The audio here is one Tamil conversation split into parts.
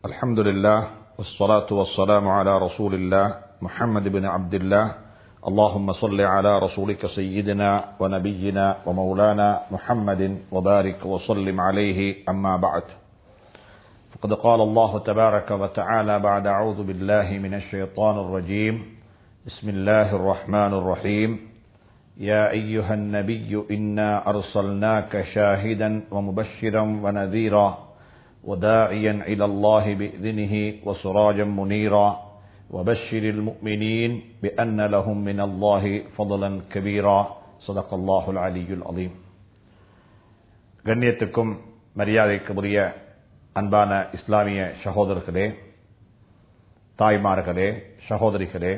الحمد لله والصلاة والسلام على رسول الله محمد بن عبد الله اللهم صل على رسولك سيدنا ونبينا ومولانا محمد وبارك وسلم عليه أما بعد فقد قال الله تبارك وتعالى بعد أعوذ بالله من الشيطان الرجيم بسم الله الرحمن الرحيم يا أيها النبي إنا أرسلناك شاهدا ومبشرا ونذيرا وداعيا إلى الله بإذنه وسراجا منيرا وبشر المؤمنين بأن لهم من الله فضلا كبيرا صدق الله العلي العظيم கண்ணியத்துக்கும் மரியாதைக்குரிய அன்பான இஸ்லாமிய சகோதரர்களே தாய்மார்களே சகோதரிகளே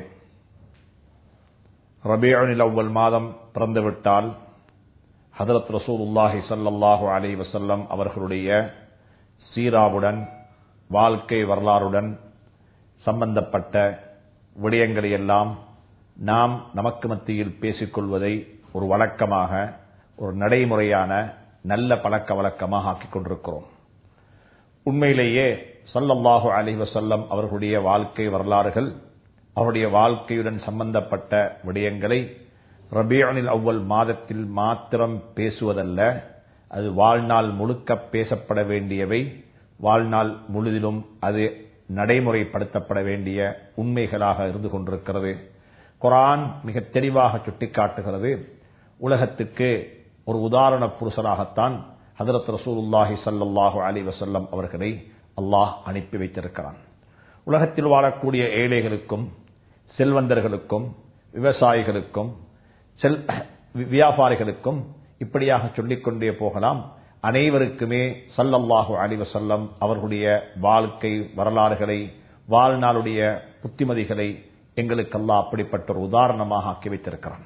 ரபியுனில் அவ்வல் மாதம் பிறந்துவிட்டால் ஹதரத் ரசூலுல்லாஹி சல்லாஹூ அலி வசல்லம் அவர்களுடைய சீராவுடன் வாழ்க்கை வரலாறுடன் சம்பந்தப்பட்ட விடயங்களையெல்லாம் நாம் நமக்கு மத்தியில் பேசிக்கொள்வதை ஒரு வழக்கமாக ஒரு நடைமுறையான நல்ல பழக்க வழக்கமாக ஆக்கிக் கொண்டிருக்கிறோம் உண்மையிலேயே சல்லல்லாஹு அலி வசல்லம் அவர்களுடைய வாழ்க்கை வரலாறுகள் அவருடைய வாழ்க்கையுடன் சம்பந்தப்பட்ட விடயங்களை ரபியானில் அவ்வல் மாதத்தில் மாத்திரம் பேசுவதல்ல அது வாழ்நாள் முழுக்க பேசப்பட வேண்டியவை வாழ்நாள் முழுதிலும் அது நடைமுறைப்படுத்தப்பட வேண்டிய உண்மைகளாக இருந்து கொண்டிருக்கிறது குரான் மிக தெளிவாக சுட்டிக்காட்டுகிறது உலகத்துக்கு ஒரு உதாரண புருஷராகத்தான் ஹதரத் ரசூலுல்லாஹி சல்லாஹூ அலி வசல்லம் அவர்களை அல்லாஹ் அனுப்பி வைத்திருக்கிறான் உலகத்தில் வாழக்கூடிய ஏழைகளுக்கும் செல்வந்தர்களுக்கும் விவசாயிகளுக்கும் செல் வியாபாரிகளுக்கும் இப்படியாக சொல்லிக்கொண்டே போகலாம் அனைவருக்குமே சல்லல்லாஹு அலிவசல்லம் அவர்களுடைய வாழ்க்கை வரலாறுகளை வாழ்நாளுடைய புத்திமதிகளை எங்களுக்கெல்லாம் அப்படிப்பட்ட ஒரு உதாரணமாக ஆக்கி வைத்திருக்கிறான்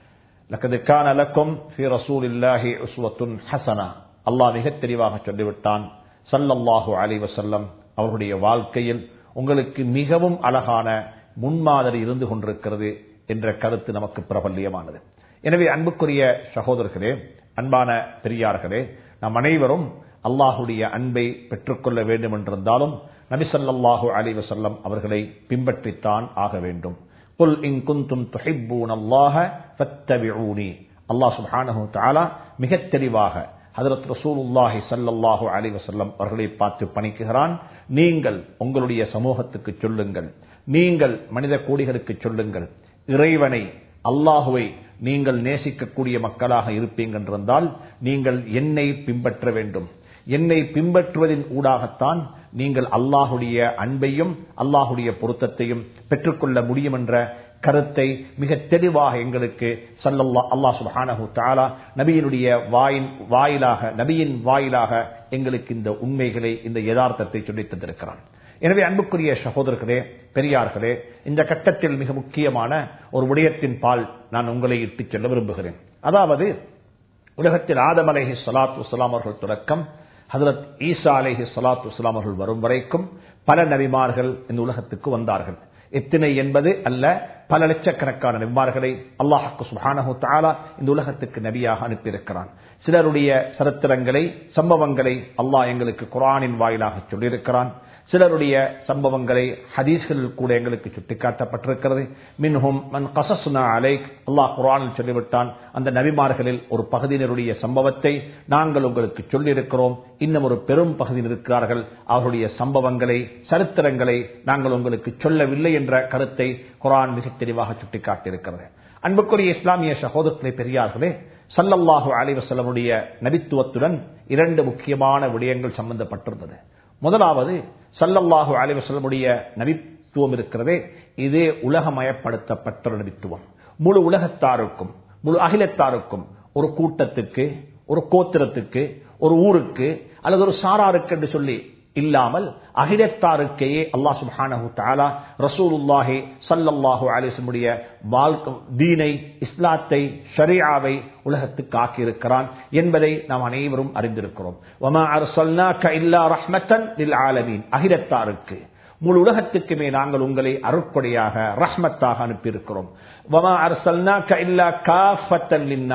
அல்லாஹ் மிக தெளிவாக சொல்லிவிட்டான் சல்லல்லாஹு அலி வசல்லம் அவர்களுடைய வாழ்க்கையில் உங்களுக்கு மிகவும் அழகான முன்மாதிரி இருந்து கொண்டிருக்கிறது என்ற கருத்து நமக்கு பிரபல்யமானது எனவே அன்புக்குரிய சகோதரர்களே அன்பான பெரியார்களே நம் அனைவரும் அல்லாஹுடைய அன்பை பெற்றுக்கொள்ள வேண்டும் என்றிருந்தாலும் நபிசல்லாஹு அலி வசல்லம் அவர்களை பின்பற்றித்தான் ஆக வேண்டும் புல் இன் குந்தும் துஹிப்பூன் அல்லாஹ ஃபத்தபிஊனி அல்லாஹ் சுப்ஹானஹு தஆலா மிக தெளிவாக ஹதரத் ரசூலுல்லாஹி சல்லல்லாஹு அலி வசல்லம் அவர்களை பார்த்து பணிக்குகிறான் நீங்கள் உங்களுடைய சமூகத்துக்கு சொல்லுங்கள் நீங்கள் மனித கோடிகளுக்கு சொல்லுங்கள் இறைவனை அல்லாஹுவை நீங்கள் நேசிக்கக்கூடிய மக்களாக இருப்பீங்க என்றிருந்தால் நீங்கள் என்னை பின்பற்ற வேண்டும் என்னை பின்பற்றுவதின் ஊடாகத்தான் நீங்கள் அல்லாஹுடைய அன்பையும் அல்லாஹுடைய பொருத்தத்தையும் பெற்றுக்கொள்ள முடியும் என்ற கருத்தை மிக தெளிவாக எங்களுக்கு சல்லல்லா அல்லாஹ் சுபானஹு தாலா நபியினுடைய வாயின் வாயிலாக நபியின் வாயிலாக எங்களுக்கு இந்த உண்மைகளை இந்த யதார்த்தத்தை சொல்லித் தந்திருக்கிறான் எனவே அன்புக்குரிய சகோதரர்களே பெரியார்களே இந்த கட்டத்தில் மிக முக்கியமான ஒரு விடயத்தின் பால் நான் உங்களை இட்டுச் செல்ல விரும்புகிறேன் அதாவது உலகத்தில் ஆதம் அலேஹி சலாத் வலாம் அவர்கள் தொடக்கம் ஹசரத் ஈசா அலேஹி சலாத் வலாம் அவர்கள் வரும் வரைக்கும் பல நபிமார்கள் இந்த உலகத்துக்கு வந்தார்கள் எத்தனை என்பது அல்ல பல லட்சக்கணக்கான நபிமார்களை அல்லாஹாக்கு சுஹானஹு தாலா இந்த உலகத்துக்கு நபியாக அனுப்பியிருக்கிறான் சிலருடைய சரித்திரங்களை சம்பவங்களை அல்லாஹ் எங்களுக்கு குரானின் வாயிலாக சொல்லியிருக்கிறான் சிலருடைய சம்பவங்களை ஹதீஸ்களில் கூட எங்களுக்கு சுட்டிக்காட்டப்பட்டிருக்கிறது மின்ஹும் மன் கசஸ்னா அலைக் அல்லாஹ் குரானில் சொல்லிவிட்டான் அந்த நபிமார்களில் ஒரு பகுதியினருடைய சம்பவத்தை நாங்கள் உங்களுக்கு சொல்லியிருக்கிறோம் இன்னும் ஒரு பெரும் பகுதியில் இருக்கிறார்கள் அவருடைய சம்பவங்களை சரித்திரங்களை நாங்கள் உங்களுக்கு சொல்லவில்லை என்ற கருத்தை குரான் மிக தெளிவாக சுட்டிக்காட்டியிருக்கிறது அன்புக்குரிய இஸ்லாமிய சகோதரர்களை பெரியார்களே சல்லல்லாஹு அலிவசல்லமுடைய நபித்துவத்துடன் இரண்டு முக்கியமான விடயங்கள் சம்பந்தப்பட்டிருந்தது முதலாவது சல்லல்லாஹு அலிவசல்லமுடைய நபித்துவம் இருக்கிறதே இதே உலகமயப்படுத்தப்பட்ட ஒரு நபித்துவம் முழு உலகத்தாருக்கும் முழு அகிலத்தாருக்கும் ஒரு கூட்டத்துக்கு ஒரு கோத்திரத்துக்கு ஒரு ஊருக்கு அல்லது ஒரு சாராருக்கு என்று சொல்லி இல்லாமல் அகிலத்தாருக்கையே அல்லாஹ் சுப்ஹானஹு தஆலா ரசூலுல்லாஹி ஸல்லல்லாஹு அலைஹி வஸல்லுடைய வாழ்க்கை தீனை இஸ்லாத்தை ஷரீஆவை உலகத்துக்கு ஆக்கி இருக்கிறான் என்பதை நாம் அனைவரும் அறிந்திருக்கிறோம் வமா அர்சல்னாக இல்லா ரஹ்மத்தன் லில் ஆலமீன் அகிலத்தாருக்கு முழு உலகத்துக்குமே நாங்கள் உங்களை அருட்படையாக ரஹ்மத்தாக அனுப்பியிருக்கிறோம் வமா அர்சல்னாக இல்லா காஃபத்தன் லின்னாஸ்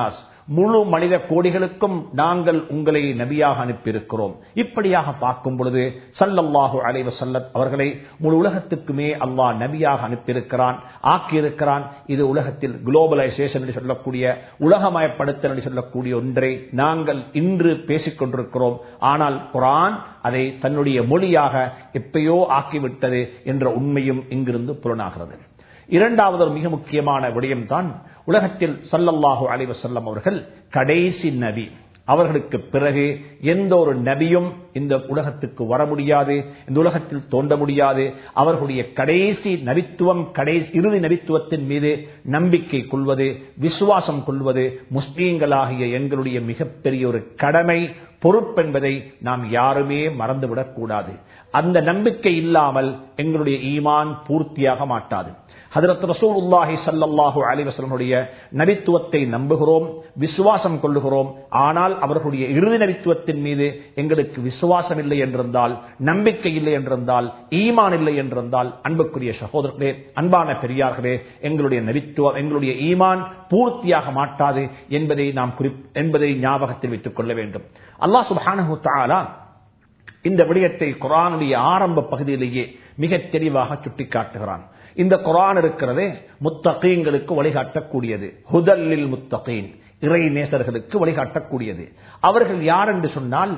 முழு மனித கோடிகளுக்கும் நாங்கள் உங்களை நபியாக அனுப்பியிருக்கிறோம் இப்படியாக பார்க்கும் பொழுது சல்லல்லாஹு அலைவ சல்லத் அவர்களை முழு உலகத்துக்குமே அல்லாஹ் நபியாக அனுப்பியிருக்கிறான் ஆக்கியிருக்கிறான் இது உலகத்தில் குளோபலைசேஷன் என்று சொல்லக்கூடிய உலகமயப்படுத்தல் என்று சொல்லக்கூடிய ஒன்றை நாங்கள் இன்று பேசிக் கொண்டிருக்கிறோம் ஆனால் குரான் அதை தன்னுடைய மொழியாக எப்பயோ ஆக்கிவிட்டது என்ற உண்மையும் இங்கிருந்து புலனாகிறது இரண்டாவது ஒரு மிக முக்கியமான விடயம்தான் உலகத்தில் சல்லல்லாஹு அலைவசல்லம் அவர்கள் கடைசி நபி அவர்களுக்கு பிறகு எந்த ஒரு நபியும் இந்த உலகத்துக்கு வர முடியாது இந்த உலகத்தில் தோன்ற முடியாது அவர்களுடைய கடைசி நபித்துவம் கடைசி இறுதி நபித்துவத்தின் மீது நம்பிக்கை கொள்வது விசுவாசம் கொள்வது முஸ்லீம்களாகிய எங்களுடைய மிகப்பெரிய ஒரு கடமை பொறுப்பென்பதை நாம் யாருமே மறந்துவிடக் கூடாது அந்த நம்பிக்கை இல்லாமல் எங்களுடைய ஈமான் பூர்த்தியாக மாட்டாது ஹதரத் ரசூலுல்லாஹி சல்லல்லாஹு அலிவசலனுடைய நபித்துவத்தை நம்புகிறோம் விசுவாசம் கொள்ளுகிறோம் ஆனால் அவர்களுடைய இறுதி நபித்துவத்தின் மீது எங்களுக்கு விசுவாசம் இல்லை என்றிருந்தால் நம்பிக்கை இல்லை என்றிருந்தால் ஈமான் இல்லை என்றிருந்தால் அன்புக்குரிய சகோதரர்களே அன்பான பெரியார்களே எங்களுடைய நபித்துவம் எங்களுடைய ஈமான் பூர்த்தியாக மாட்டாது என்பதை நாம் குறி என்பதை ஞாபகத்தில் வைத்துக் கொள்ள வேண்டும் அல்லாஹ் சுபானு தாலா இந்த விடயத்தை குரானுடைய ஆரம்ப பகுதியிலேயே மிக தெளிவாக சுட்டிக்காட்டுகிறான் இந்த குரான் இருக்கிறதே முத்தகீன்களுக்கு வழிகாட்டக்கூடியது ஹுதல்லில் முத்தகீன் இறை நேசர்களுக்கு வழிகாட்டக்கூடியது அவர்கள் யார் என்று சொன்னால்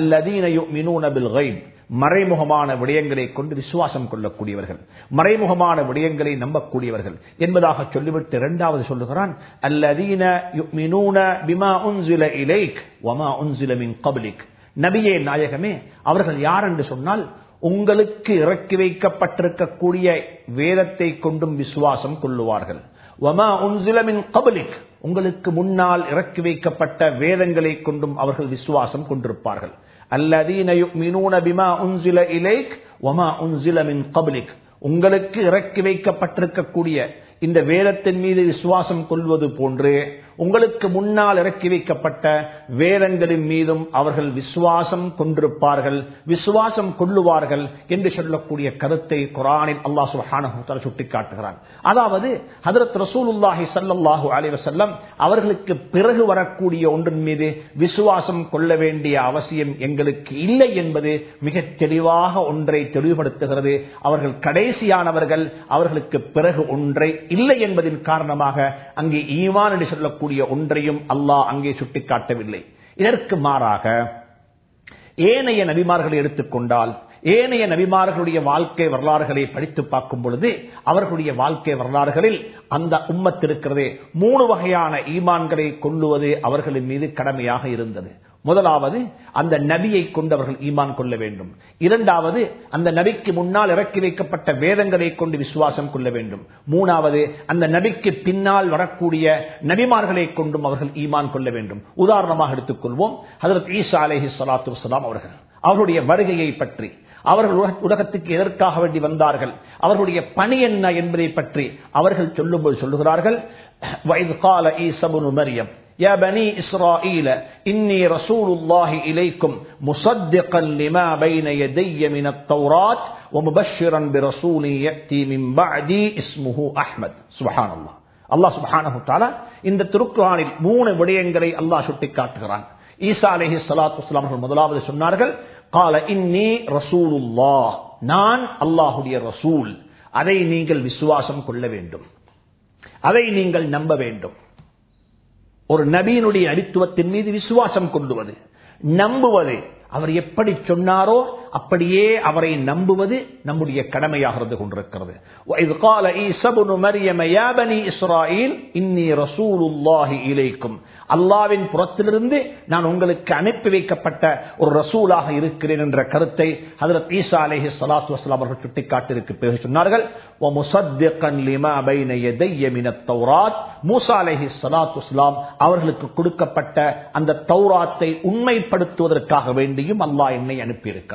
அல்லதீன மறைமுகமான விடயங்களை கொண்டு விசுவாசம் கொள்ளக்கூடியவர்கள் மறைமுகமான விடயங்களை நம்பக்கூடியவர்கள் என்பதாக சொல்லிவிட்டு இரண்டாவது சொல்லுகிறான் அல்லதீன பிமா உன்சில இலைக் வமா உன்சில மின் கபலிக் நபியே நாயகமே அவர்கள் யார் என்று சொன்னால் உங்களுக்கு இறக்கி வைக்கப்பட்டிருக்கக்கூடிய வேதத்தை கொண்டும் விசுவாசம் கொள்ளுவார்கள் வமா உன்சிலமின் கபலிக் உங்களுக்கு முன்னால் இறக்கி வைக்கப்பட்ட வேதங்களை கொண்டும் அவர்கள் விசுவாசம் கொண்டிருப்பார்கள் அல்லதீன யுக்மினூன பிமா உன்சில இலைக் வமா உன்சில மின் கபலிக் உங்களுக்கு இறக்கி வைக்கப்பட்டிருக்கக்கூடிய இந்த வேதத்தின் மீது விசுவாசம் கொள்வது போன்று உங்களுக்கு முன்னால் இறக்கி வைக்கப்பட்ட வேதங்களின் மீதும் அவர்கள் விசுவாசம் கொண்டிருப்பார்கள் விசுவாசம் கொள்ளுவார்கள் என்று சொல்லக்கூடிய கருத்தை குரானில் அல்லா சுஹான சுட்டிக்காட்டுகிறான் அதாவது ஹதரத் ரசூலுல்லாஹி சல்லாஹூ அலிவசல்லம் அவர்களுக்கு பிறகு வரக்கூடிய ஒன்றின் மீது விசுவாசம் கொள்ள வேண்டிய அவசியம் எங்களுக்கு இல்லை என்பது மிக தெளிவாக ஒன்றை தெளிவுபடுத்துகிறது அவர்கள் கடைசியானவர்கள் அவர்களுக்கு பிறகு ஒன்றை இல்லை என்பதின் காரணமாக அங்கே ஈமான் என்று சொல்லக்கூடிய ஒன்றையும் அல்லாஹ் அங்கே சுட்டிக்காட்டவில்லை இதற்கு மாறாக ஏனைய நபிமார்களை எடுத்துக்கொண்டால் ஏனைய நபிமார்களுடைய வாழ்க்கை வரலாறுகளை படித்து பார்க்கும் பொழுது அவர்களுடைய வாழ்க்கை வரலாறுகளில் அந்த உம்மத் இருக்கிறதே மூணு வகையான ஈமான்களை கொள்ளுவது அவர்களின் மீது கடமையாக இருந்தது முதலாவது அந்த நபியை கொண்டு அவர்கள் ஈமான் கொள்ள வேண்டும் இரண்டாவது அந்த நபிக்கு முன்னால் இறக்கி வைக்கப்பட்ட வேதங்களை கொண்டு விசுவாசம் கொள்ள வேண்டும் மூணாவது அந்த நபிக்கு பின்னால் வரக்கூடிய நபிமார்களை கொண்டும் அவர்கள் ஈமான் கொள்ள வேண்டும் உதாரணமாக எடுத்துக்கொள்வோம் ஹதரத் ஈசா அலேஹி சலாத்து வலாம் அவர்கள் அவருடைய வருகையை பற்றி அவர்கள் உலகத்துக்கு எதற்காக வேண்டி வந்தார்கள் அவர்களுடைய பணி என்ன என்பதை பற்றி அவர்கள் சொல்லும்போது சொல்லுகிறார்கள் வயது கால ஈசபுனு மரியம் يا بني إسرائيل إني رسول الله إليكم مصدقا لما بين يدي من التوراة ومبشرا برسول يأتي من بعدي اسمه أحمد سبحان الله அல்லாஹ் சுபானு தாலா இந்த திருக்குறானில் மூணு விடயங்களை அல்லாஹ் சுட்டிக்காட்டுகிறான் ஈசா அலஹி சலாத்து அவர்கள் முதலாவது சொன்னார்கள் கால இன்னி ரசூலுல்லா நான் அல்லாஹுடைய ரசூல் அதை நீங்கள் விசுவாசம் கொள்ள வேண்டும் அதை நீங்கள் நம்ப வேண்டும் ஒரு நபியினுடைய அடித்துவத்தின் மீது விசுவாசம் கொள்ளுவது நம்புவது அவர் எப்படி சொன்னாரோ அப்படியே அவரை நம்புவது நம்முடைய கடமையாக இருந்து கொண்டிருக்கிறது وَإِذْ قَالَ عِيسَى ابْنُ مَرْيَمَ يَا بَنِي إِسْرَائِيلَ إِنِّي رَسُولُ اللَّهِ إِلَيْكُمْ அல்லாவின் புறத்திலிருந்து நான் உங்களுக்கு அனுப்பி வைக்கப்பட்ட ஒரு ரசூலாக இருக்கிறேன் என்ற கருத்தை ஹதரத் ஈசா அலைஹி ஸலாத்து வஸலாம் அவர்கள் சுட்டிக்காட்டிற்கு பிறகு சொன்னார்கள் وَمُصَدِّقًا لِمَا بَيْنَ يَدَيَّ مِنَ التَّوْرَاتِ மூசா அலைஹி ஸலாத்து வஸலாம் அவர்களுக்கு கொடுக்கப்பட்ட அந்த தௌராத்தை உண்மைப்படுத்துவதற்காக வேண்டியும் அல்லாஹ் என்னை அனுப்பியிருக்கிறான்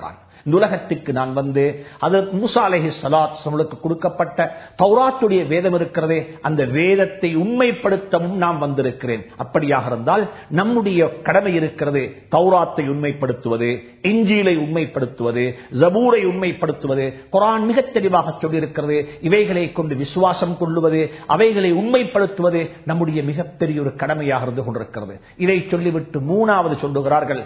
இந்த உலகத்துக்கு நான் வந்து அது மூசா அலஹி சலாத் அவர்களுக்கு கொடுக்கப்பட்ட தௌராத்துடைய வேதம் இருக்கிறதே அந்த வேதத்தை உண்மைப்படுத்தவும் நான் வந்திருக்கிறேன் அப்படியாக இருந்தால் நம்முடைய கடமை இருக்கிறது தௌராத்தை உண்மைப்படுத்துவது இஞ்சிலை உண்மைப்படுத்துவது ஜபூரை உண்மைப்படுத்துவது குரான் மிக தெளிவாக சொல்லியிருக்கிறது இவைகளை கொண்டு விசுவாசம் கொள்ளுவது அவைகளை உண்மைப்படுத்துவது நம்முடைய மிகப்பெரிய ஒரு கடமையாக இருந்து கொண்டிருக்கிறது இதை சொல்லிவிட்டு மூணாவது சொல்லுகிறார்கள்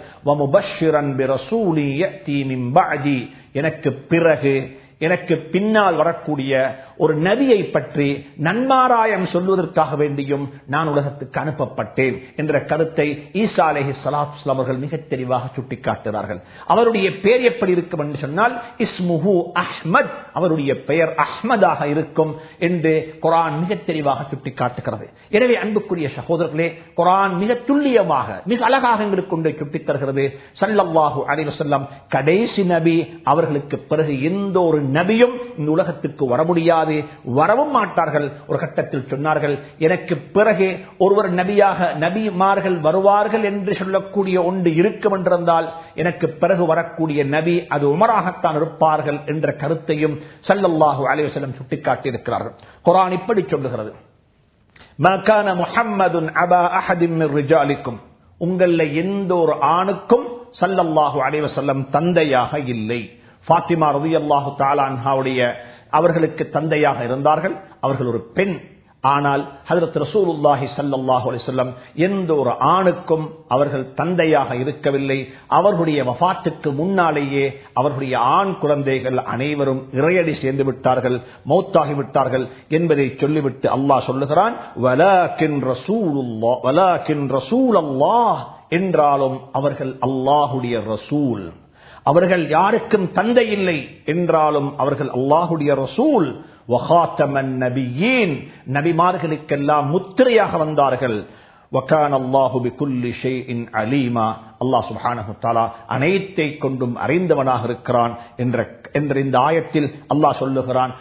எனக்கு பிறகு எனக்கு பின்னால் வரக்கூடிய ஒரு நபியை பற்றி நன்மாராயம் சொல்வதற்காக வேண்டியும் நான் உலகத்துக்கு அனுப்பப்பட்டேன் என்ற கருத்தை ஈசா அலேஹி சலாத் அவர்கள் மிக தெளிவாக சுட்டிக்காட்டுகிறார்கள் அவருடைய பெயர் எப்படி இருக்கும் என்று சொன்னால் இஸ்முஹு அஹ்மத் அவருடைய பெயர் அஹ்மதாக இருக்கும் என்று குரான் மிக தெளிவாக சுட்டிக்காட்டுகிறது எனவே அன்புக்குரிய சகோதரர்களே குரான் மிக துல்லியமாக மிக அழகாக எங்களுக்கு கொண்டு சுட்டித் தருகிறது சல்லல்லாஹு அலைவசல்லம் கடைசி நபி அவர்களுக்கு பிறகு எந்த ஒரு நபியும் இந்த உலகத்துக்கு வர முடியாது வரவும் மாட்டார்கள் ஒரு கட்டத்தில் சொன்னார்கள் எனக்கு பிறகு ஒருவர் நபியாக நபிமார்கள் வருவார்கள் என்று சொல்லக்கூடிய ஒன்று இருக்கும் என்றிருந்தால் எனக்கு பிறகு வரக்கூடிய நபி அது உமராகத்தான் இருப்பார்கள் என்ற கருத்தையும் சல்லல்லாஹு அலைவசல்லம் சுட்டிக்காட்டியிருக்கிறார்கள் குரான் இப்படி சொல்லுகிறது முஹம்மது அபா அஹதின் ரிஜாலிக்கும் உங்கள எந்த ஒரு ஆணுக்கும் சல்லல்லாஹு அலைவசல்லம் தந்தையாக இல்லை பாத்திமா ரவி அல்லாஹு தாலான்ஹாவுடைய அவர்களுக்கு தந்தையாக இருந்தார்கள் அவர்கள் ஒரு பெண் ஆனால் ஹதரத் ரசூலுல்லாஹி சல்லாஹூ அலிசல்லம் எந்த ஒரு ஆணுக்கும் அவர்கள் தந்தையாக இருக்கவில்லை அவர்களுடைய வபாத்துக்கு முன்னாலேயே அவர்களுடைய ஆண் குழந்தைகள் அனைவரும் இறையடி சேர்ந்து விட்டார்கள் மௌத்தாகி விட்டார்கள் என்பதை சொல்லிவிட்டு அல்லாஹ் சொல்லுகிறான் என்றாலும் அவர்கள் அல்லாஹுடைய ரசூல் அவர்கள் யாருக்கும் தந்தை இல்லை என்றாலும் அவர்கள் அல்லாஹுடைய ரசூல் நபிமார்களுக்கெல்லாம் முத்திரையாக வந்தார்கள் அனைத்தை கொண்டும் அறிந்தவனாக இருக்கிறான் என்ற இந்த ஆயத்தில் அல்லாஹ் சொல்லுகிறான்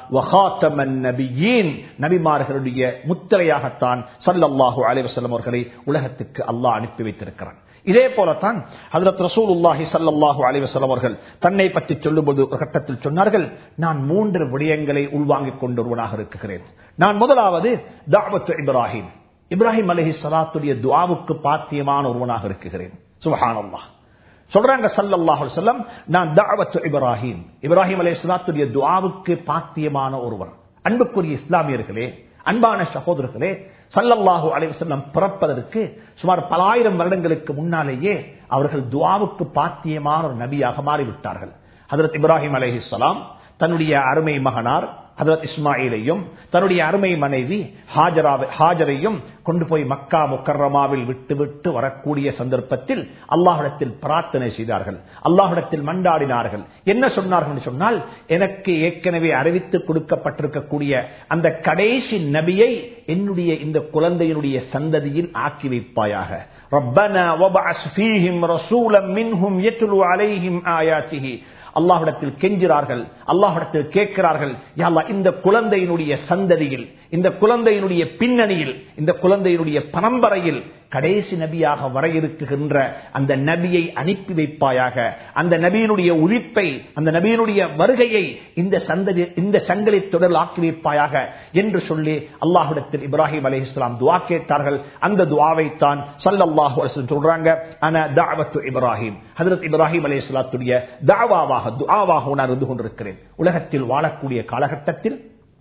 நபிமார்களுடைய முத்திரையாகத்தான் சல்லல்லாஹு அலைவசல்லம் அவர்களை உலகத்துக்கு அல்லாஹ் அனுப்பி வைத்திருக்கிறான் இதே போலத்தான் ஹதரத் ரசூலுல்லாஹி சல்லாஹூ அலிவசலம் அவர்கள் தன்னை பற்றி சொல்லும்போது ஒரு கட்டத்தில் சொன்னார்கள் நான் மூன்று விடயங்களை உள்வாங்கிக் கொண்டொருவனாக இருக்கிறேன் நான் முதலாவது தாவத்து இப்ராஹிம் இப்ராஹிம் அலஹி சலாத்துடைய துவாவுக்கு பாத்தியமான ஒருவனாக இருக்கிறேன் சுபஹானல்லா சொல்றாங்க சல்லல்லாஹு செல்லம் நான் தாவத்து இப்ராஹிம் இப்ராஹிம் அலி சலாத்துடைய துவாவுக்கு பாத்தியமான ஒருவர் அன்புக்குரிய இஸ்லாமியர்களே அன்பான சகோதரர்களே சல்லல்லாஹு அலைவசல்லம் பிறப்பதற்கு சுமார் பலாயிரம் வருடங்களுக்கு முன்னாலேயே அவர்கள் துவாவுக்கு பாத்தியமான ஒரு நபியாக மாறிவிட்டார்கள் ஹதரத் இப்ராஹிம் அலஹிஸ்லாம் தன்னுடைய அருமை மகனார் ஹதரத் இஸ்மாயிலையும் தன்னுடைய அருமை மனைவி ஹாஜரையும் கொண்டு போய் மக்கா முக்கர்ரமாவில் விட்டு விட்டு வரக்கூடிய சந்தர்ப்பத்தில் அல்லாஹிடத்தில் பிரார்த்தனை செய்தார்கள் அல்லாஹிடத்தில் மண்டாடினார்கள் என்ன சொன்னார்கள் சொன்னால் எனக்கு ஏற்கனவே அறிவித்து கொடுக்கப்பட்டிருக்கக்கூடிய அந்த கடைசி நபியை என்னுடைய இந்த குழந்தையினுடைய சந்ததியில் ஆக்கி வைப்பாயாக ربنا وابعث فيهم رسولا منهم يتلو عليهم آياته அல்லாஹிடத்தில் கெஞ்சிறார்கள் அல்லாஹிடத்தில் கேட்கிறார்கள் யாழ்லா இந்த குழந்தையினுடைய சந்ததியில் இந்த குழந்தையினுடைய பின்னணியில் இந்த குழந்தையினுடைய பரம்பரையில் கடைசி நபியாக வர இருக்குகின்ற அந்த நபியை அனுப்பி வைப்பாயாக அந்த நபியினுடைய உதிப்பை அந்த நபியினுடைய வருகையை இந்த சந்ததி இந்த சங்கலி தொடர் ஆக்கி வைப்பாயாக என்று சொல்லி அல்லாஹுடத்தில் இப்ராஹிம் அலி இஸ்லாம் துவா கேட்டார்கள் அந்த துவாவை தான் சல்லாஹு சொல்றாங்க அன தாவத்து இப்ராஹிம் ஹதரத் இப்ராஹிம் அலி இஸ்லாத்துடைய தாவாவாக துவாவாக நான் இருந்து கொண்டிருக்கிறேன் உலகத்தில் வாழக்கூடிய காலகட்டத்தில்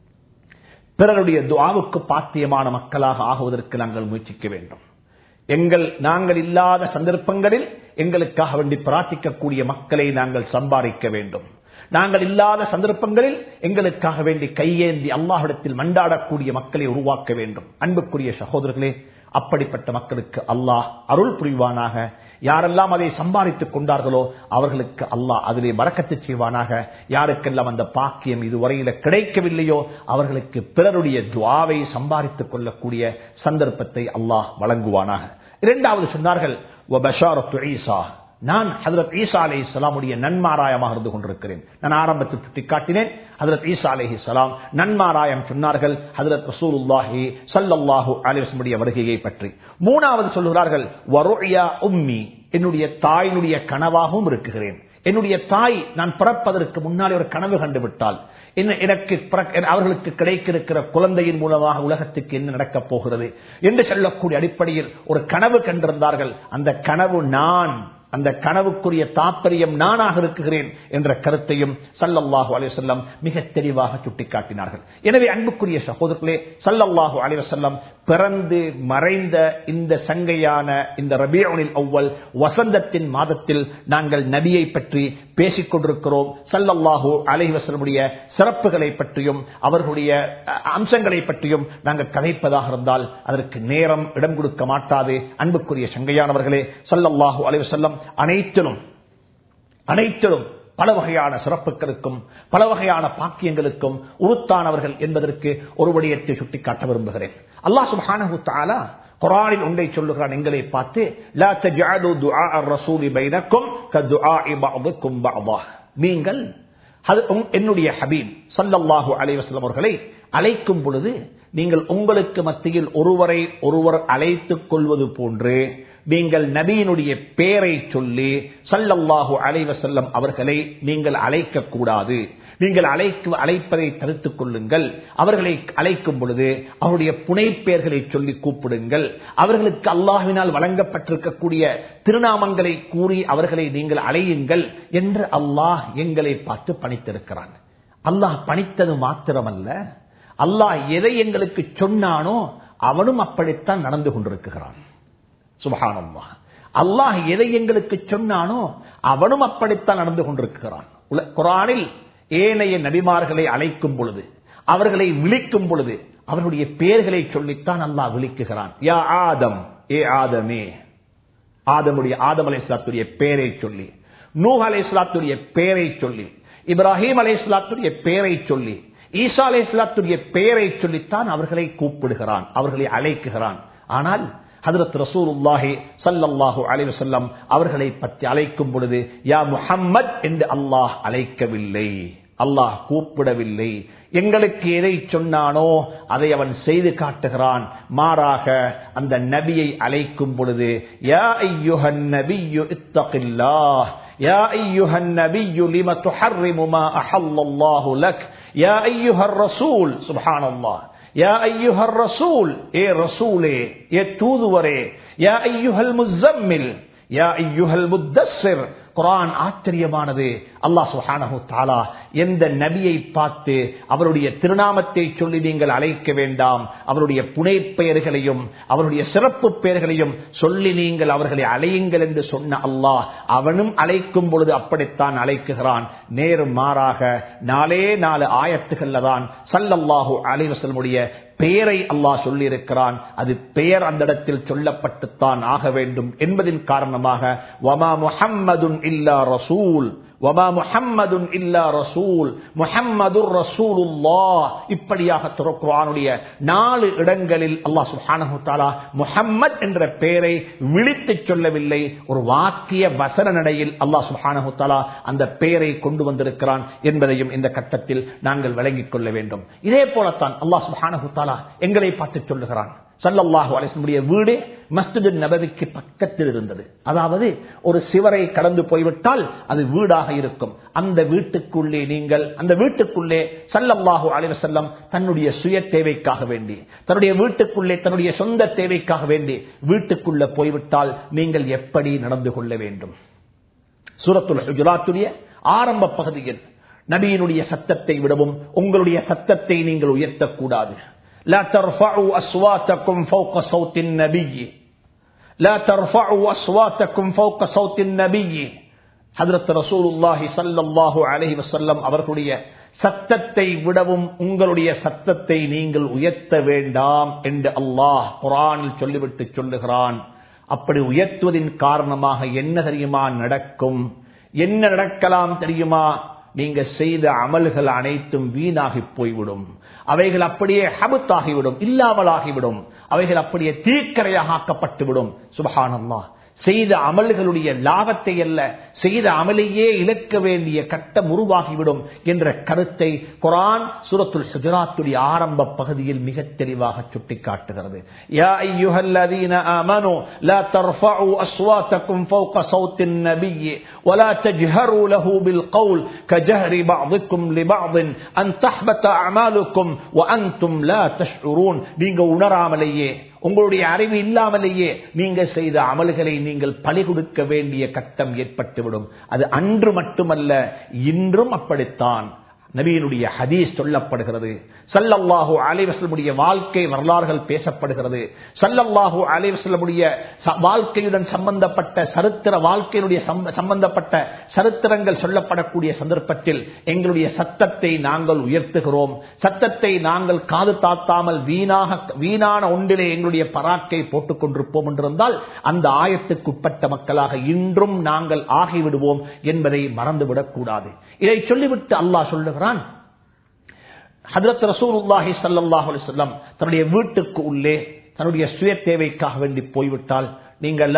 பிறருடைய துவாவுக்கு பாத்தியமான மக்களாக ஆகுவதற்கு நாங்கள் முயற்சிக்க வேண்டும் எங்கள் நாங்கள் இல்லாத சந்தர்ப்பங்களில் எங்களுக்காக வேண்டி பிரார்த்திக்கக்கூடிய மக்களை நாங்கள் சம்பாதிக்க வேண்டும் நாங்கள் இல்லாத சந்தர்ப்பங்களில் எங்களுக்காக வேண்டி கையேந்தி அல்லாஹிடத்தில் மண்டாடக்கூடிய மக்களை உருவாக்க வேண்டும் அன்புக்குரிய சகோதரர்களே அப்படிப்பட்ட மக்களுக்கு அல்லாஹ் அருள் புரிவானாக யாரெல்லாம் அதை சம்பாதித்துக் கொண்டார்களோ அவர்களுக்கு அல்லாஹ் அதிலே மறக்கத்து செய்வானாக யாருக்கெல்லாம் அந்த பாக்கியம் இதுவரையில கிடைக்கவில்லையோ அவர்களுக்கு பிறருடைய துவாவை சம்பாதித்துக் கொள்ளக்கூடிய சந்தர்ப்பத்தை அல்லாஹ் வழங்குவானாக இரண்டாவது சொன்னார்கள் நான் ஹதரத் ஈசா அலி இஸ்லாமுடைய நன்மாராயமாக இருந்து கொண்டிருக்கிறேன் நான் ஆரம்பத்தில் சுட்டி காட்டினேன் ஹதரத் ஈசா அலி இஸ்லாம் நன்மாராயம் சொன்னார்கள் ஹதரத் ரசூலுல்லாஹி சல்லல்லாஹு அலிவசமுடைய வருகையை பற்றி மூணாவது சொல்லுகிறார்கள் உம்மி என்னுடைய தாயினுடைய கனவாகவும் இருக்குகிறேன் என்னுடைய தாய் நான் பிறப்பதற்கு முன்னாடி ஒரு கனவு கண்டு விட்டால் என்ன எனக்கு பிறக்க- அவர்களுக்கு கிடைக்க இருக்கிற குழந்தையின் மூலமாக உலகத்துக்கு என்ன நடக்கப் போகிறது என்று சொல்லக்கூடிய அடிப்படையில் ஒரு கனவு கண்டிருந்தார்கள் அந்த கனவு நான் அந்த கனவுக்குரிய தாற்பயம் நானாக இருக்குகிறேன் என்ற கருத்தையும் சல்லல்லாஹு அலைஹி வஸல்லம் மிக தெளிவாக சுட்டிக்காட்டினார்கள் எனவே அன்புக்குரிய சகோதரர்களே சல்லல்லாஹு அலைஹி வஸல்லம் பிறந்து மறைந்த இந்த சங்கையான இந்த ரபியுனில் அவ்வல் வசந்தத்தின் மாதத்தில் நாங்கள் நபியை பற்றி பேசிக் கொண்டிருக்கிறோம் சல்லல்லாஹு அலைஹி வஸல்லமுடைய சிறப்புகளை பற்றியும் அவர்களுடைய அஹ், அம்சங்களை பற்றியும் நாங்கள் கதைப்பதாக இருந்தால் அதற்கு நேரம் இடம் கொடுக்க மாட்டாது அன்புக்குரிய சங்கையானவர்களே சல்லல்லாஹு அலைஹி வஸல்லம் அனைத்திலும் அனைத்திலும் பல வகையான சிறப்புகளுக்கும் பல வகையான பாக்கியங்களுக்கும் உருத்தானவர்கள் என்பதற்கு ஒரு விடயத்தை சுட்டிக்காட்ட விரும்புகிறேன் அல்லாஹ் சுப்ஹானஹு தஆலா குர்ஆனில் ஒன்றை சொல்லுகிறான் எங்களை பார்த்து லா தஜஅலு துஆ الرسول بينكم كدعاء بعضكم بعضا நீங்கள் அது உங்- என்னுடைய ஹபீப் ஸல்லல்லாஹு அலைஹி வஸல்லம் அவர்களை அழைக்கும் பொழுது நீங்கள் உங்களுக்கு மத்தியில் ஒருவரை ஒருவர் அழைத்துக் கொள்வது போன்று நீங்கள் நபியினுடைய பெயரை சொல்லி சல்லல்லாஹு அலைஹி வஸல்லம் அவர்களை நீங்கள் அழைக்க கூடாது நீங்கள் அழைக்க அழைப்பதை தடுத்துக் கொள்ளுங்கள் அவர்களை அழைக்கும் பொழுது அவருடைய புனைப்பெயர்களை சொல்லி கூப்பிடுங்கள் அவர்களுக்கு அல்லாஹ்வினால் வழங்கப்பட்டிருக்கக்கூடிய திருநாமங்களை கூறி அவர்களை நீங்கள் அழையுங்கள் என்று அல்லாஹ் எங்களை பார்த்து பணித்திருக்கிறான் அல்லாஹ் பணித்தது மாத்திரமல்ல அல்லாஹ் எதை எங்களுக்கு சொன்னானோ அவனும் அப்படித்தான் நடந்து கொண்டிருக்கிறான் சுபஹானல்லாஹ் அல்லாஹ் எதை எங்களுக்கு சொன்னானோ அவனும் அப்படித்தான் நடந்து கொண்டிருக்கிறான் உல- குர்ஆனில் ஏனைய நபிமார்களை அழைக்கும் பொழுது அவர்களை விழிக்கும் பொழுது அவர்களுடைய பெயர்களை சொல்லித்தான் அல்லாஹ் விழிக்குகிறான் யா ஆதம் ஏ ஆதமே ஆதமுடைய ஆதம் அலை பெயரை சொல்லி நூஹ் அலை பெயரை சொல்லி இப்ராஹிம் அலை பெயரை சொல்லி ஈசா அலை பெயரை சொல்லித்தான் அவர்களை கூப்பிடுகிறான் அவர்களை அழைக்குகிறான் ஆனால் ஹதரத் ரசூலுல்லாஹி ஸல்லல்லாஹு அலைஹி வஸல்லம் அவர்களை பற்றி அழைக்கும் பொழுது யா முஹம்மத் என்று அல்லாஹ் அழைக்கவில்லை அல்லாஹ் கூப்பிடவில்லை எங்களுக்கு எதை சொன்னானோ அதை அவன் செய்து காட்டுகிறான் மாறாக அந்த நபியை அழைக்கும் பொழுது யா ஐயுஹன் நபியு இத்தகில்லாஹ் يا أيها النبي لم تحرم ما أحل الله لك يا أيها الرسول سبحان الله يا أيها الرسول اے رسولے اے தூதுவரே يا أيها المزمل يا أيها المدثر குரான் ஆச்சரியமானது அல்லாஹ் சுஹானஹு தாலா எந்த நபியை பார்த்து அவருடைய திருநாமத்தை சொல்லி நீங்கள் அழைக்க வேண்டாம் அவருடைய புனை பெயர்களையும் அவருடைய சிறப்பு பெயர்களையும் சொல்லி நீங்கள் அவர்களை அழையுங்கள் என்று சொன்ன அல்லாஹ் அவனும் அழைக்கும் பொழுது அப்படித்தான் அழைக்குகிறான் நேரும் மாறாக நாலே நாலு ஆயத்துகள்ல தான் சல்லல்லாஹு அலைவசல்முடைய பெயரை அல்லாஹ் சொல்லி இருக்கிறான் அது பெயர் அந்த இடத்தில் சொல்லப்பட்டுத்தான் ஆக வேண்டும் என்பதின் காரணமாக வமா முஹம்மதுன் இல்லா ரசூல் வமா முஹம்மதுன் இல்லா ரசூல் முஹம்மதுர் ரசூலுல்லாஹ் இப்படியாக குர்ஆனுடைய நாலு இடங்களில் அல்லாஹ் சுப்ஹானஹு தஆலா முஹம்மத் என்ற பெயரை விழித்து சொல்லவில்லை ஒரு வாக்கிய வசன நடையில் அல்லாஹ் சுப்ஹானஹு தஆலா அந்த பெயரை கொண்டு வந்திருக்கிறான் என்பதையும் இந்த கட்டத்தில் நாங்கள் விளங்கிக் கொள்ள வேண்டும் இதே போலத்தான் அல்லாஹ் சுப்ஹானஹு தஆலா எங்களை பார்த்து சொல்லுகிறான் சல்லல்லாஹு அலிஸ்லமுடைய வீடு மஸ்ஜிது நபவிக்கு பக்கத்தில் இருந்தது அதாவது ஒரு சிவரை கடந்து போய்விட்டால் அது வீடாக இருக்கும் அந்த வீட்டுக்குள்ளே நீங்கள் அந்த வீட்டுக்குள்ளே சல்லல்லாஹு அலிவசல்லம் தன்னுடைய சுய தேவைக்காக வேண்டி தன்னுடைய வீட்டுக்குள்ளே தன்னுடைய சொந்த தேவைக்காக வேண்டி வீட்டுக்குள்ள போய்விட்டால் நீங்கள் எப்படி நடந்து கொள்ள வேண்டும் சூரத்துல் ஹுஜராத்துடைய ஆரம்ப பகுதியில் நபியினுடைய சத்தத்தை விடவும் உங்களுடைய சத்தத்தை நீங்கள் உயர்த்தக்கூடாது لا ترفعوا أصواتكم فوق صوت النبي لا ترفعوا أصواتكم فوق صوت النبي ஹதரத் ரசூலுல்லாஹி ஸல்லல்லாஹு அலைஹி வஸல்லம் அவர்களுடைய சத்தத்தை விடவும் உங்களுடைய சத்தத்தை நீங்கள் உயர்த்த வேண்டாம் என்று அல்லாஹ் குர்ஆனில் சொல்லிவிட்டு சொல்லுகிறான் அப்படி உயர்த்துவதின் காரணமாக என்ன தெரியுமா நடக்கும் என்ன நடக்கலாம் தெரியுமா நீங்க செய்த அமல்கள் அனைத்தும் வீணாகி போய்விடும் அவைகள் அப்படியே ஹபுத்தாகிவிடும் இல்லாமலாகிவிடும் அவைகள் அப்படியே தீக்கரையாக ஆக்கப்பட்டுவிடும் சுபஹானல்லா செய்த அமல்களுடைய லாபத்தை அல்ல செய்த அமலையே இழக்க வேண்டிய கட்டம் உருவாகிவிடும் என்ற கருத்தை குரான் சூரத்துல் ஹுஜராத்துடைய ஆரம்ப பகுதியில் மிக தெளிவாக சுட்டிக்காட்டுகிறது யா அய்யுஹல்லதீன ஆமனு லா தர்ஃபஉ அஸ்வாத்தக்கும் ஃபௌக ஸௌத்தின் நபிய் ولا تجهروا له بالقول كجهر بعضكم لبعض ان تحبط اعمالكم وانتم لا تشعرون நீங்க உணராமலேயே உங்களுடைய அறிவு இல்லாமலேயே நீங்க செய்த அமல்களை நீங்கள் பழி கொடுக்க வேண்டிய கட்டம் ஏற்பட்டுவிடும் அது அன்று மட்டுமல்ல இன்றும் அப்படித்தான் நபியினுடைய ஹதீஸ் சொல்லப்படுகிறது சல்லல்லாஹு அலைவசலமுடைய வாழ்க்கை வரலாறுகள் பேசப்படுகிறது சல்லல்லாஹு அலைவசலமுடைய வாழ்க்கையுடன் சம்பந்தப்பட்ட சரித்திர வாழ்க்கையினுடைய சம்பந்தப்பட்ட சரித்திரங்கள் சொல்லப்படக்கூடிய சந்தர்ப்பத்தில் எங்களுடைய சத்தத்தை நாங்கள் உயர்த்துகிறோம் சத்தத்தை நாங்கள் காது தாத்தாமல் வீணாக வீணான ஒன்றிலே எங்களுடைய பராக்கை போட்டுக் கொண்டிருப்போம் என்றிருந்தால் அந்த ஆயத்துக்குட்பட்ட மக்களாக இன்றும் நாங்கள் ஆகிவிடுவோம் என்பதை மறந்துவிடக் கூடாது இதை சொல்லிவிட்டு அல்லாஹ் சொல்லுகிறான் ஹதரத் ரசூலுல்லாஹி சல்லாஹ் அலிசல்லாம் தன்னுடைய வீட்டுக்கு உள்ளே தன்னுடைய சுய தேவைக்காக வேண்டி போய்விட்டால் நீங்கள்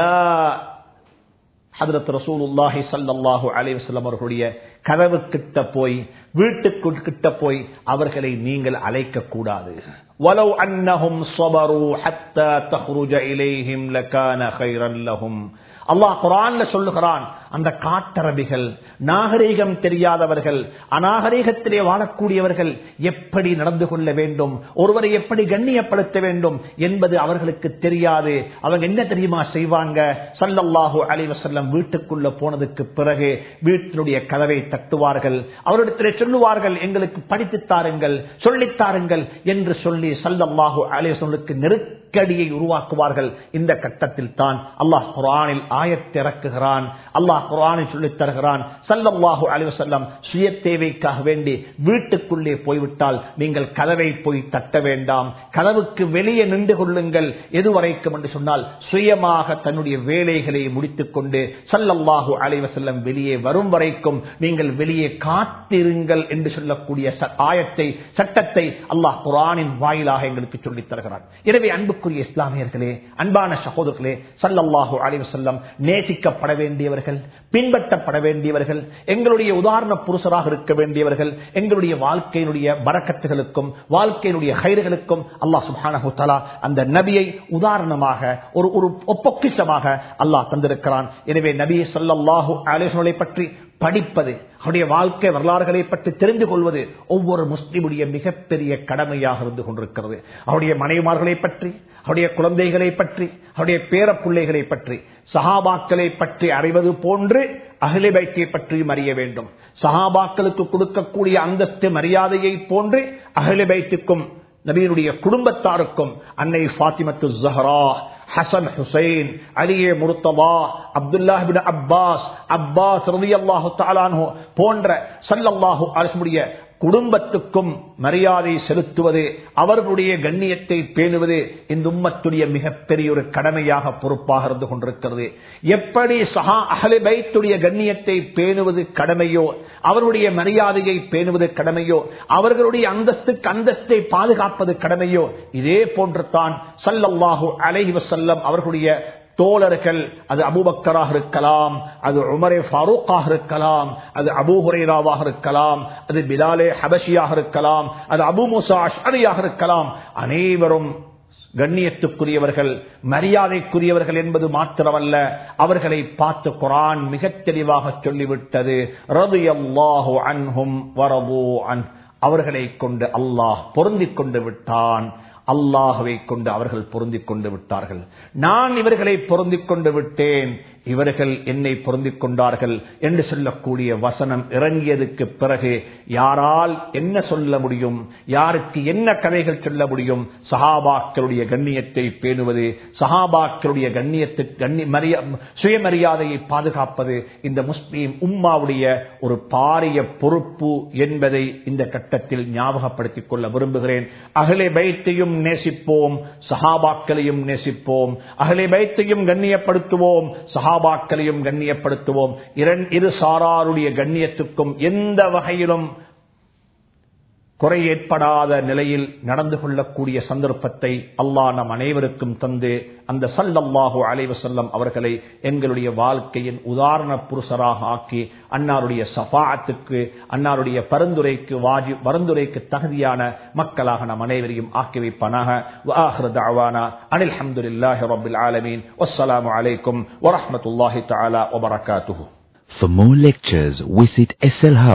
ஹதரத் ரசூலுல்லாஹி சல்லாஹூ அலைவசல்லம் அவர்களுடைய கதவு கிட்ட போய் வீட்டுக்கு கிட்ட போய் அவர்களை நீங்கள் அழைக்க கூடாது ولو أنهم صبروا حتى تخرج إليهم لكان خيرا لهم அல்லாஹ் குரான்ல சொல்லுகிறான் அந்த காட்டரபிகள் நாகரீகம் தெரியாதவர்கள் அநாகரீகத்திலே வாழக்கூடியவர்கள் எப்படி நடந்து கொள்ள வேண்டும் ஒருவரை எப்படி கண்ணியப்படுத்த வேண்டும் என்பது அவர்களுக்கு தெரியாது அவங்க என்ன தெரியுமா செய்வாங்க சல்லல்லாஹு அலைவசல்லம் வீட்டுக்குள்ள போனதுக்கு பிறகு வீட்டினுடைய கதவை தட்டுவார்கள் அவரிடத்திலே சொல்லுவார்கள் எங்களுக்கு படித்துத் தாருங்கள் சொல்லித் தாருங்கள் என்று சொல்லி சல்லல்லாஹு அலைவசல்லுக்கு நெருக்கடியை உருவாக்குவார்கள் இந்த கட்டத்தில் தான் அல்லாஹ் குரானில் ஆயத்திறக்குகிறான் அல்லாஹ் குரானை சொல்லித் தருகிறான் சல்லல்லாஹு அலிவசல்லம் சுய தேவைக்காக வேண்டி வீட்டுக்குள்ளே போய்விட்டால் நீங்கள் கதவை போய் தட்ட வேண்டாம் கதவுக்கு வெளியே நின்று கொள்ளுங்கள் எதுவரைக்கும் என்று சொன்னால் சுயமாக தன்னுடைய வேலைகளை முடித்துக் கொண்டு சல்லல்லாஹு அலைவசல்லம் வெளியே வரும் வரைக்கும் நீங்கள் வெளியே காத்திருங்கள் என்று சொல்லக்கூடிய ஆயத்தை சட்டத்தை அல்லாஹ் குரானின் வாயிலாக எங்களுக்கு சொல்லித் தருகிறான் எனவே அன்புக்குரிய இஸ்லாமியர்களே அன்பான சகோதரர்களே சல்லல்லாஹு அலைவசல்லம் நேசிக்கப்பட வேண்டியவர்கள் பின்பற்றப்பட வேண்டியவர்கள் எங்களுடைய உதாரண புருஷராக இருக்க வேண்டியவர்கள் எங்களுடைய வாழ்க்கையினுடைய வரக்கத்துகளுக்கும் வாழ்க்கையினுடைய கயிறுகளுக்கும் அல்லாஹ் சுபானு தலா அந்த நபியை உதாரணமாக ஒரு ஒரு பொக்கிஷமாக அல்லாஹ் தந்திருக்கிறான் எனவே நபியை சொல்லல்லாஹு ஆலோசனை பற்றி படிப்பது அவருடைய வாழ்க்கை வரலாறுகளை பற்றி தெரிந்து கொள்வது ஒவ்வொரு முஸ்லிமுடைய மிகப்பெரிய கடமையாக இருந்து கொண்டிருக்கிறது அவருடைய மனைவிமார்களை பற்றி அவருடைய குழந்தைகளை பற்றி அவருடைய பேர பிள்ளைகளை பற்றி சஹாபாக்களை பற்றி அறிவது போன்று அகில பைத்தை பற்றியும் அறிய வேண்டும் சஹாபாக்களுக்கு கொடுக்கக்கூடிய அந்தஸ்து மரியாதையை போன்று அகில பைத்துக்கும் நபியினுடைய குடும்பத்தாருக்கும் அன்னை பாத்திமத்து ஜஹரா ஹசன் ஹுசைன் அலியே முருத்தவா அப்துல்லாஹிபின் அப்பாஸ் அப்பாஸ் ரவி அல்லாஹு தாலானு போன்ற சல்லல்லாஹு அரசுடைய குடும்பத்துக்கும் மரியாதை செலுத்துவது அவர்களுடைய கண்ணியத்தை பேணுவது இந்த உம்மத்துடைய மிகப்பெரிய ஒரு கடமையாக பொறுப்பாக இருந்து கொண்டிருக்கிறது எப்படி சஹா அகலிபைத்துடைய கண்ணியத்தை பேணுவது கடமையோ அவருடைய மரியாதையை பேணுவது கடமையோ அவர்களுடைய அந்தஸ்துக்கு அந்தஸ்தை பாதுகாப்பது கடமையோ இதே போன்று தான் சல்லல்லாஹு அலைஹி வசல்லம் அவர்களுடைய தோழர்கள் அது அபுபக்கராக இருக்கலாம் அது உமரே ஃபாரூக்காக இருக்கலாம் அது அபு ஹுரேராவாக இருக்கலாம் அது பிலாலே ஹபஷியாக இருக்கலாம் அது அபு முசா அஷரியாக இருக்கலாம் அனைவரும் கண்ணியத்துக்குரியவர்கள் மரியாதைக்குரியவர்கள் என்பது மாத்திரமல்ல அவர்களை பார்த்து குரான் மிக தெளிவாக சொல்லிவிட்டது ரது அல்லாஹு அன்ஹும் வரபோ அன் அவர்களை கொண்டு அல்லாஹ் பொருந்திக் கொண்டு விட்டான் அல்லாஹுவை கொண்டு அவர்கள் பொருந்திக் கொண்டு விட்டார்கள் நான் இவர்களை பொருந்திக் கொண்டு விட்டேன் இவர்கள் என்னை பொருந்திக் கொண்டார்கள் என்று சொல்லக்கூடிய வசனம் இறங்கியதுக்கு பிறகு யாரால் என்ன சொல்ல முடியும் யாருக்கு என்ன கதைகள் சொல்ல முடியும் சஹாபாக்களுடைய கண்ணியத்தை பேணுவது சஹாபாக்களுடைய கண்ணியத்தை கண்ணி மரியா சுயமரியாதையை பாதுகாப்பது இந்த முஸ்லீம் உம்மாவுடைய ஒரு பாரிய பொறுப்பு என்பதை இந்த கட்டத்தில் ஞாபகப்படுத்திக் கொள்ள விரும்புகிறேன் அகலே பைத்தையும் நேசிப்போம் சஹாபாக்களையும் நேசிப்போம் அகலே பைத்தையும் கண்ணியப்படுத்துவோம் சஹாபாக்களையும் கண்ணியப்படுத்துவோம் இரு சாராருடைய கண்ணியத்துக்கும் எந்த வகையிலும் குறை ஏற்படாத நிலையில் நடந்து கொள்ளக்கூடிய சந்தர்ப்பத்தை அல்லாஹ் நம் அனைவருக்கும் தந்து அந்த சல்லல்லாஹு அலைவ செல்லம் அவர்களை எங்களுடைய வாழ்க்கையின் உதாரண புருஷராக ஆக்கி அன்னாருடைய சஃபாத்துக்கு அன்னாருடைய பரிந்துரைக்கு வாஜி பரிந்துரைக்கு தகுதியான மக்களாக நம் அனைவரையும் ஆக்கி வைப்பானாக அனில் அஹமதுல்லாஹி ரபில் ஆலமீன் வஸ்ஸலாமு அலைக்கும் வரஹமத்துல்லாஹி தஆலா வபரகாத்துஹு For more lectures, visit SL Hub.